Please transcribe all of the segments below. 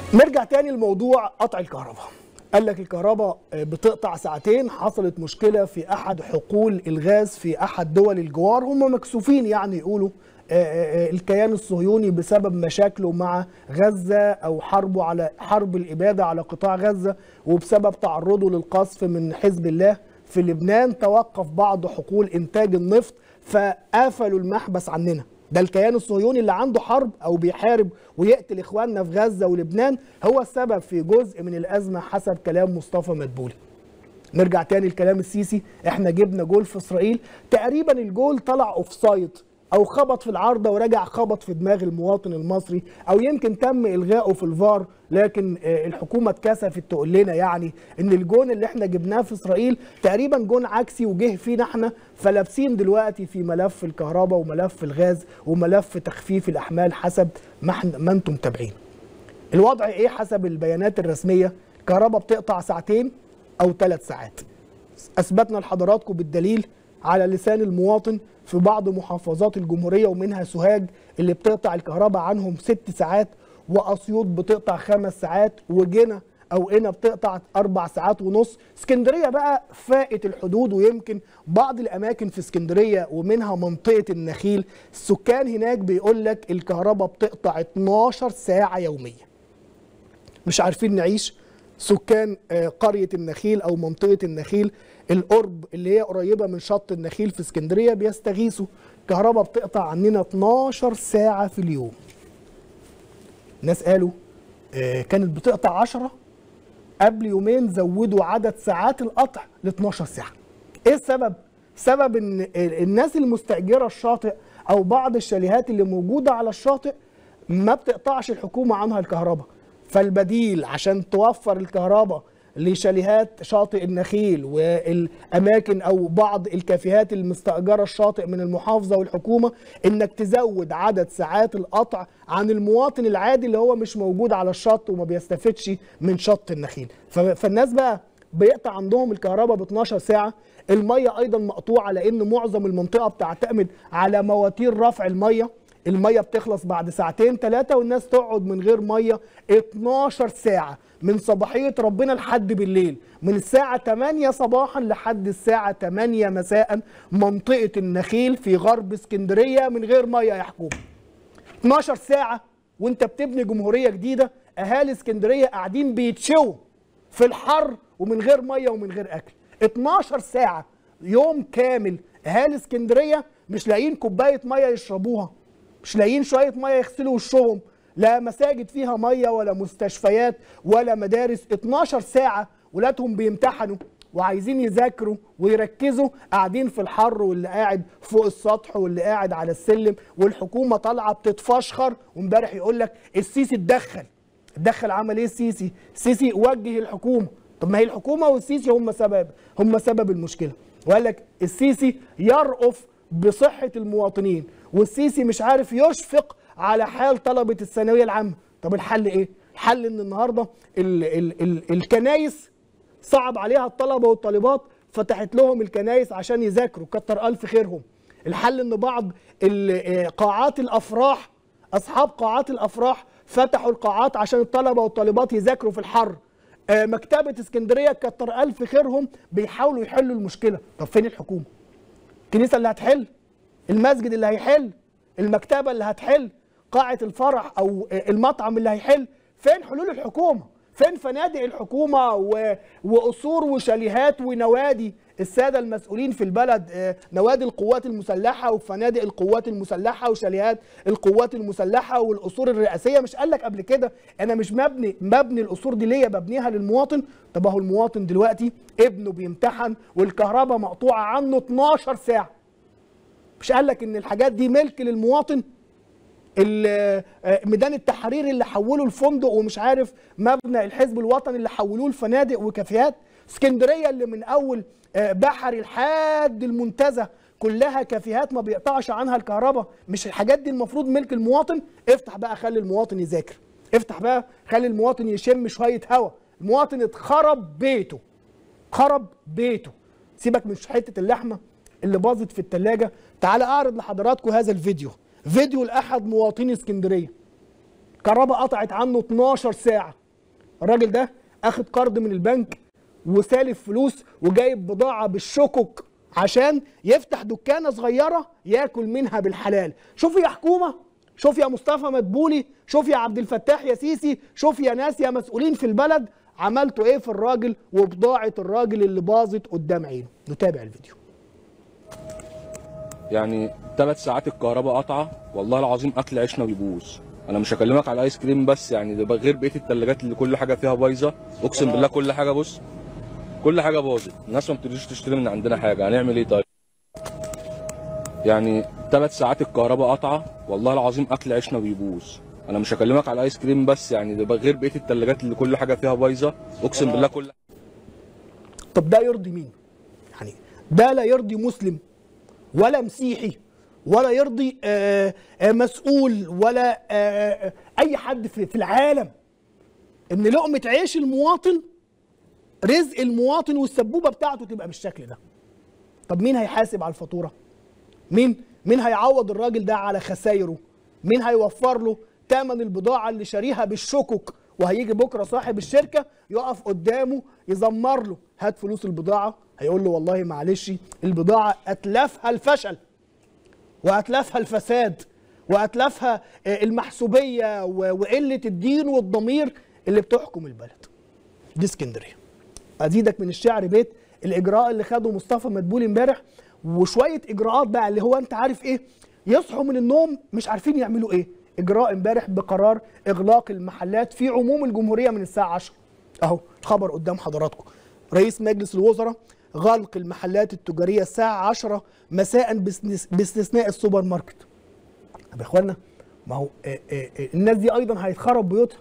نرجع تاني لموضوع قطع الكهرباء قال لك الكهرباء بتقطع ساعتين حصلت مشكلة في أحد حقول الغاز في أحد دول الجوار هم مكسوفين يعني يقولوا الكيان الصهيوني بسبب مشاكله مع غزة أو حربه على حرب الإبادة على قطاع غزة وبسبب تعرضه للقصف من حزب الله في لبنان توقف بعض حقول إنتاج النفط فقفلوا المحبس عننا ده الكيان الصهيوني اللي عنده حرب او بيحارب ويقتل اخواننا في غزه ولبنان هو السبب في جزء من الازمه حسب كلام مصطفى مدبولي. نرجع تاني لكلام السيسي احنا جبنا جول في اسرائيل تقريبا الجول طلع اوف سايد او خبط في العارضه ورجع خبط في دماغ المواطن المصري او يمكن تم الغائه في الفار لكن الحكومه اتكسفت تقول لنا يعني ان الجون اللي احنا جبناه في اسرائيل تقريبا جون عكسي وجه فينا احنا فلابسين دلوقتي في ملف الكهرباء وملف الغاز وملف تخفيف الاحمال حسب ما احنا ما انتم متابعين. الوضع ايه حسب البيانات الرسميه؟ الكهرباء بتقطع ساعتين او ثلاث ساعات. اثبتنا لحضراتكم بالدليل على لسان المواطن في بعض محافظات الجمهوريه ومنها سوهاج اللي بتقطع الكهرباء عنهم ست ساعات واسيوط بتقطع خمس ساعات وجنة او قنا بتقطع اربع ساعات ونص اسكندريه بقى فائت الحدود ويمكن بعض الاماكن في اسكندريه ومنها منطقه النخيل السكان هناك بيقول لك الكهرباء بتقطع 12 ساعه يوميا مش عارفين نعيش سكان قريه النخيل او منطقه النخيل القرب اللي هي قريبه من شط النخيل في اسكندريه بيستغيثوا الكهرباء بتقطع عننا 12 ساعه في اليوم ناس قالوا آه كانت بتقطع 10 قبل يومين زودوا عدد ساعات القطع ل 12 ساعه ايه السبب سبب ان الناس المستاجره الشاطئ او بعض الشاليهات اللي موجوده على الشاطئ ما بتقطعش الحكومه عنها الكهرباء فالبديل عشان توفر الكهرباء لشاليهات شاطئ النخيل والاماكن او بعض الكافيهات المستاجره الشاطئ من المحافظه والحكومه انك تزود عدد ساعات القطع عن المواطن العادي اللي هو مش موجود على الشط وما بيستفدش من شط النخيل فالناس بقى بيقطع عندهم الكهرباء ب 12 ساعه الميه ايضا مقطوعه لان معظم المنطقه بتعتمد على مواتير رفع الميه الميه بتخلص بعد ساعتين ثلاثه والناس تقعد من غير ميه 12 ساعه من صباحيه ربنا لحد بالليل من الساعه 8 صباحا لحد الساعه 8 مساء منطقه النخيل في غرب اسكندريه من غير ميه يا حكومه 12 ساعه وانت بتبني جمهوريه جديده اهالي اسكندريه قاعدين بيتشوا في الحر ومن غير ميه ومن غير اكل 12 ساعه يوم كامل اهالي اسكندريه مش لاقيين كوبايه ميه يشربوها مش لاقيين شويه ميه يغسلوا وشهم لا مساجد فيها ميه ولا مستشفيات ولا مدارس 12 ساعه ولادهم بيمتحنوا وعايزين يذاكروا ويركزوا قاعدين في الحر واللي قاعد فوق السطح واللي قاعد على السلم والحكومه طالعه بتتفشخر وامبارح يقول لك السيسي اتدخل اتدخل عمل ايه السيسي؟ السيسي وجه الحكومه طب ما هي الحكومه والسيسي هم سبب هم سبب المشكله وقال لك السيسي يرأف بصحه المواطنين والسيسي مش عارف يشفق على حال طلبه الثانويه العامه طب الحل ايه الحل ان النهارده ال ال ال الكنايس صعب عليها الطلبه والطالبات فتحت لهم الكنايس عشان يذاكروا كتر الف خيرهم الحل ان بعض قاعات الافراح اصحاب قاعات الافراح فتحوا القاعات عشان الطلبه والطالبات يذاكروا في الحر مكتبه اسكندريه كتر الف خيرهم بيحاولوا يحلوا المشكله طب فين الحكومه الكنيسه اللي هتحل المسجد اللي هيحل المكتبه اللي هتحل قاعه الفرح او المطعم اللي هيحل فين حلول الحكومه فين فنادق الحكومه و... وقصور وشاليهات ونوادي الساده المسؤولين في البلد نوادي القوات المسلحه وفنادق القوات المسلحه وشاليهات القوات المسلحه والقصور الرئاسيه مش قال لك قبل كده انا مش مبني مبني القصور دي ليه ببنيها للمواطن طب اهو المواطن دلوقتي ابنه بيمتحن والكهرباء مقطوعه عنه 12 ساعه مش قال لك ان الحاجات دي ملك للمواطن ميدان التحرير اللي حولوا الفندق ومش عارف مبنى الحزب الوطني اللي حولوه لفنادق وكافيهات اسكندريه اللي من اول بحري لحد المنتزه كلها كافيهات ما بيقطعش عنها الكهرباء مش الحاجات دي المفروض ملك المواطن افتح بقى خلي المواطن يذاكر افتح بقى خلي المواطن يشم شويه هوا المواطن اتخرب بيته خرب بيته سيبك من حته اللحمه اللي باظت في الثلاجه تعال اعرض لحضراتكم هذا الفيديو فيديو لاحد مواطني اسكندريه كهرباء قطعت عنه 12 ساعه الراجل ده اخد قرض من البنك وسالف فلوس وجايب بضاعه بالشكك عشان يفتح دكانه صغيره ياكل منها بالحلال شوف يا حكومه شوف يا مصطفى مدبولي شوف يا عبد الفتاح يا سيسي شوف يا ناس يا مسؤولين في البلد عملتوا ايه في الراجل وبضاعه الراجل اللي باظت قدام عينه نتابع الفيديو يعني ثلاث ساعات الكهرباء قطعه والله العظيم اكل عيشنا بيبوظ انا مش هكلمك على الايس كريم بس يعني ده غير بقيه الثلاجات اللي كل حاجه فيها بايظه اقسم بالله كل حاجه بص كل حاجه باظت الناس ما بتريدش تشتري من عندنا حاجه هنعمل ايه طيب يعني ثلاث ساعات الكهرباء قطعه والله العظيم اكل عيشنا بيبوظ انا مش هكلمك على الايس كريم بس يعني ده غير بقيه الثلاجات اللي كل حاجه فيها بايظه اقسم بالله كل طب ده يرضي مين يعني ده لا يرضي مسلم ولا مسيحي ولا يرضي آه، آه، مسؤول ولا آه، اي حد في في العالم ان لقمه عيش المواطن رزق المواطن والسبوبه بتاعته تبقى بالشكل ده طب مين هيحاسب على الفاتوره مين مين هيعوض الراجل ده على خسايره مين هيوفر له ثمن البضاعه اللي شاريها بالشكك وهيجي بكره صاحب الشركه يقف قدامه يزمر له هات فلوس البضاعه هيقول له والله معلش البضاعه اتلفها الفشل واتلفها الفساد واتلفها آه، المحسوبيه و- وقله الدين والضمير اللي بتحكم البلد دي اسكندريه ازيدك من الشعر بيت الاجراء اللي خده مصطفى مدبولي امبارح وشويه اجراءات بقى اللي هو انت عارف ايه يصحوا من النوم مش عارفين يعملوا ايه اجراء امبارح بقرار اغلاق المحلات في عموم الجمهوريه من الساعه 10 اهو خبر قدام حضراتكم رئيس مجلس الوزراء غلق المحلات التجاريه الساعه 10 مساء باستث- باستثناء السوبر ماركت طب يا اخوانا ما هو آه، آه، آه، الناس دي ايضا هيتخرب بيوتها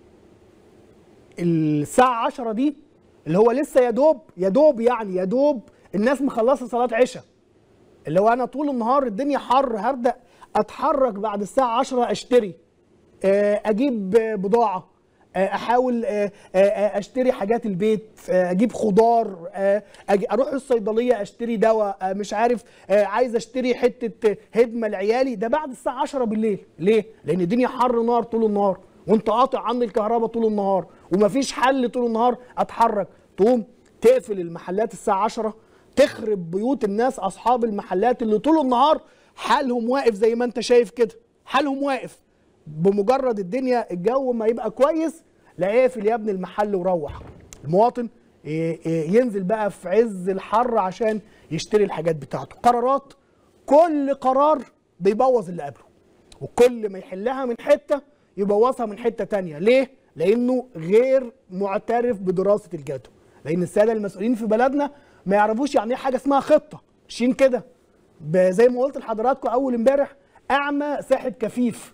الساعة 10 دي اللي هو لسه يا دوب يا دوب يعني يا دوب الناس مخلصة صلاة عشاء اللي هو أنا طول النهار الدنيا حر هبدأ أتحرك بعد الساعة 10 أشتري آه، أجيب آه، بضاعة آه، أحاول آه، آه، آه، أشتري حاجات البيت آه، أجيب خضار آه، أجي أروح الصيدلية أشتري دواء آه، مش عارف آه، عايز أشتري حتة هدمة لعيالي ده بعد الساعة 10 بالليل ليه؟ لأن الدنيا حر نار طول النهار وانت قاطع عني الكهرباء طول النهار ومفيش حل طول النهار اتحرك تقوم تقفل المحلات الساعه 10 تخرب بيوت الناس اصحاب المحلات اللي طول النهار حالهم واقف زي ما انت شايف كده حالهم واقف بمجرد الدنيا الجو ما يبقى كويس لا اقفل يا ابن المحل وروح المواطن إيه إيه ينزل بقى في عز الحر عشان يشتري الحاجات بتاعته قرارات كل قرار بيبوظ اللي قبله وكل ما يحلها من حته يبوظها من حته تانية ليه لانه غير معترف بدراسه الجدوى لان الساده المسؤولين في بلدنا ما يعرفوش يعني ايه حاجه اسمها خطه ماشيين كده ب- زي ما قلت لحضراتكم اول امبارح اعمى ساحب كفيف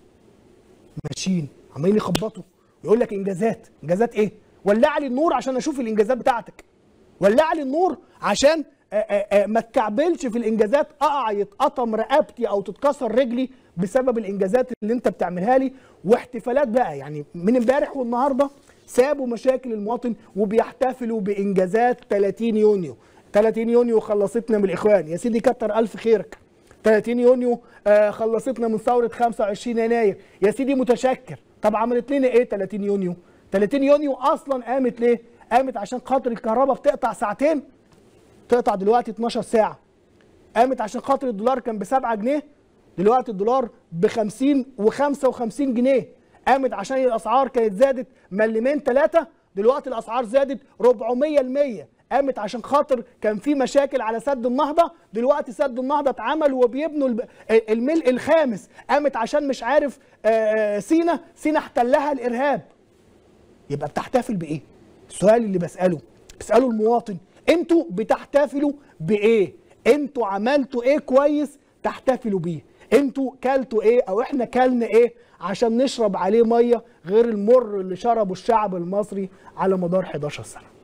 ماشيين عمالين يخبطوا يقول لك انجازات انجازات ايه ولع لي النور عشان اشوف الانجازات بتاعتك ولع لي النور عشان آه، آه، آه، ما تكعبلش في الانجازات اقع يتقطم رقبتي او تتكسر رجلي بسبب الانجازات اللي انت بتعملها لي واحتفالات بقى يعني من امبارح والنهارده سابوا مشاكل المواطن وبيحتفلوا بانجازات 30 يونيو 30 يونيو خلصتنا من الاخوان يا سيدي كتر الف خيرك 30 يونيو آه، خلصتنا من ثوره 25 يناير يا سيدي متشكر طب عملت لنا ايه 30 يونيو 30 يونيو اصلا قامت ليه قامت عشان خاطر الكهرباء بتقطع ساعتين تقطع دلوقتي 12 ساعه قامت عشان خاطر الدولار كان ب 7 جنيه دلوقتي الدولار ب 50 و55 جنيه قامت عشان الاسعار كانت زادت مليمين ثلاثه دلوقتي الاسعار زادت 400 المية قامت عشان خاطر كان في مشاكل على سد النهضه دلوقتي سد النهضه اتعمل وبيبنوا الب- الملء الخامس قامت عشان مش عارف آه، آه، سينا سينا احتلها الارهاب يبقى بتحتفل بايه السؤال اللي بساله اساله المواطن انتوا بتحتفلوا بايه انتوا عملتوا ايه كويس تحتفلوا بيه انتوا كلتوا ايه او احنا كلنا ايه عشان نشرب عليه ميه غير المر اللي شربه الشعب المصري على مدار 11 سنه